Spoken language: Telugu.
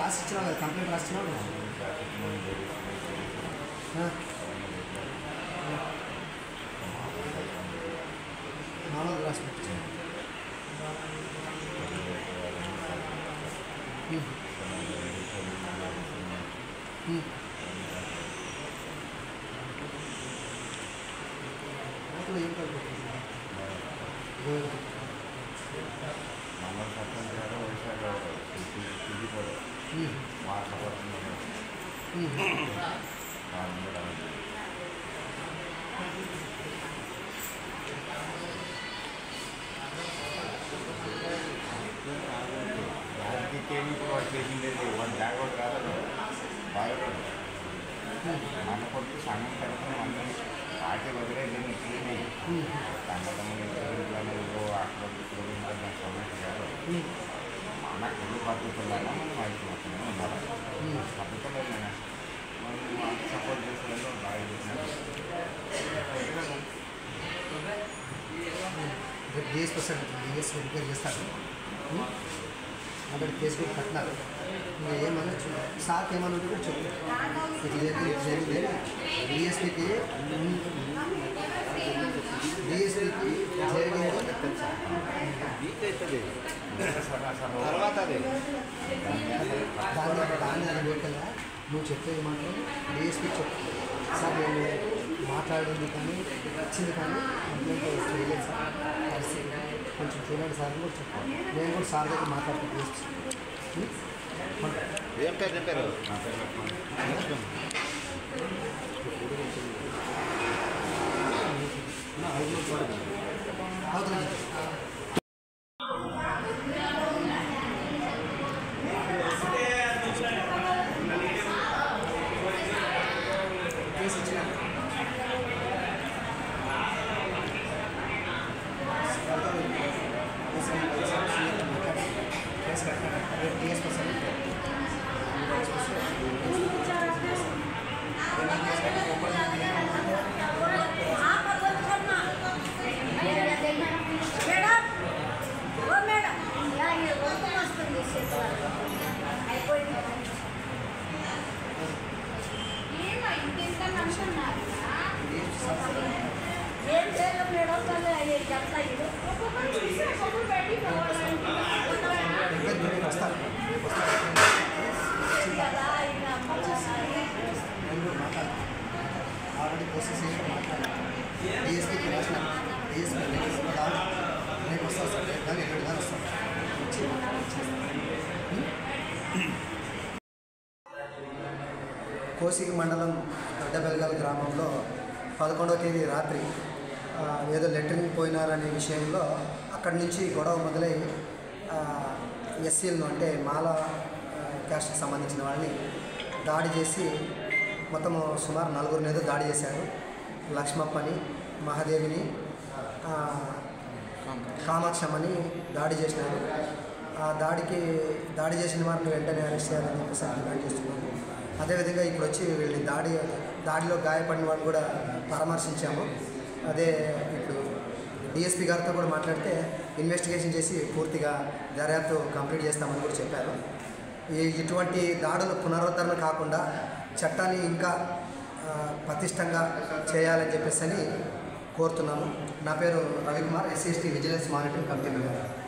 రాసి ఇచ్చినావు కదా కంప్లైంట్ రాసినావు కదా ఆ. మామూలు రాసి పెట్టించాను అప్పుడు ఏం కలిపి మన సర్పంచ్ గారు వైశాఖ తిరిగిపోయారు మాట్లాడుతున్నారు వాళ్ళు కూడా రాజకీయం ఇప్పుడు వాడు చేసింది వాడు జాగ్రత్త కాదు బాగా మన కొడుకు సంఘం తరఫున అందరం పార్టీ వదిలే దీన్ని క్లీన్ సంఘటనలు అక్కడ ఇక్కడ ఉంటుందని సమస్య కాదు మన కుళ్ళు పద్ధతులలో మనం అయిపోతున్నాం ఉండాలి పద్ధతులు మనం సపోర్ట్ చేసేందుకు బాగా చేసినారు రేపు డిఎస్ వస్తాడు డిఎస్ రిపేర్ చేస్తాడు అక్కడ కేసు కూడా కట్టినారు ఇంకా ఏమన్నా చూ- సార్కి ఏమన్నా ఉంటే కూడా చెప్పు ఇది జరిగింది ఇది జరిగింది డిఎస్పీకి డిఎస్పీకి జరిగింది తర్వాత అదే దాన్ని దాన్ని అది పెట్టగా నువ్వు చెప్పేది మాత్రం డిఎస్పీ చెప్పు సార్ నేను మాట్లాడింది కానీ ఇచ్చింది కానీ కంప్లైంట్ చేయలేదు సార్ పరిస్థితి కొంచెం చూడండి సార్ అని కూడా చెప్పు నేను కూడా సార్ దగ్గర మాట్లాడుతూ డిఎస్పీ ఏం పేరు చెప్పారు నా పేరు లక్ష్మణ్ అవుతుంది కేసు ఇచ్చిన కేసు కట్టాను రేపు డిఎస్ వస్తాను ఏం చేయాలి మేడం తల్లి అయ్యే చెప్తా ఇది ఒక్కొక్కరు చూసి ఒక్కొక్కరు పెట్టి పోవాలి దగ్గర రేపు వస్తాను రేపు వస్తాను కదా ఇంకా అమ్మ నేను కూడా మాట్లాడతాను ఆల్రెడీ ప్రాసెస్ చేసి మాట్లాడాను డిఎస్పీకి రాసిన డిఎస్పీ రేపు వస్తాను సార్ రేపు కానీ ఎల్లుండి కానీ వస్తాను వచ్చి చేస్తాను. కోసిగి మండలం దొడ్డబెల్గల్ గ్రామంలో పదకొండవ తేదీ రాత్రి ఆ, ఏదో లెటరింగ్ పోయినారనే విషయంలో అక్కడి నుంచి గొడవ మొదలై ఎస్సీలను అంటే మాల ఆ, క్యాస్ట్కి సంబంధించిన వాళ్ళని దాడి చేసి మొత్తము సుమారు నలుగురిని ఏదో దాడి చేశారు లక్ష్మప్పని మహాదేవిని ఆ, కామాక్షమ్మని దాడి చేసినారు ఆ దాడికి దాడి చేసిన వారిని వెంటనే అరెస్ట్ చేయాలని చెప్పేసి డిమాండ్ చేస్తున్నాము అదేవిధంగా ఇప్పుడు వచ్చి వీళ్ళని దాడి దాడిలో గాయపడిన వాళ్ళని కూడా పరామర్శించాము అదే ఇప్పుడు డిఎస్పీ గారితో కూడా మాట్లాడితే ఇన్వెస్టిగేషన్ చేసి పూర్తిగా దర్యాప్తు కంప్లీట్ చేస్తామని కూడా చెప్పారు ఈ ఇటువంటి దాడులు పునరుద్ధరణ కాకుండా చట్టాన్ని ఇంకా ఆ, పటిష్టంగా చేయాలని చెప్పేసి అని కోరుతున్నాము నా పేరు Ravikumar SC ST vigilance monitoring committee member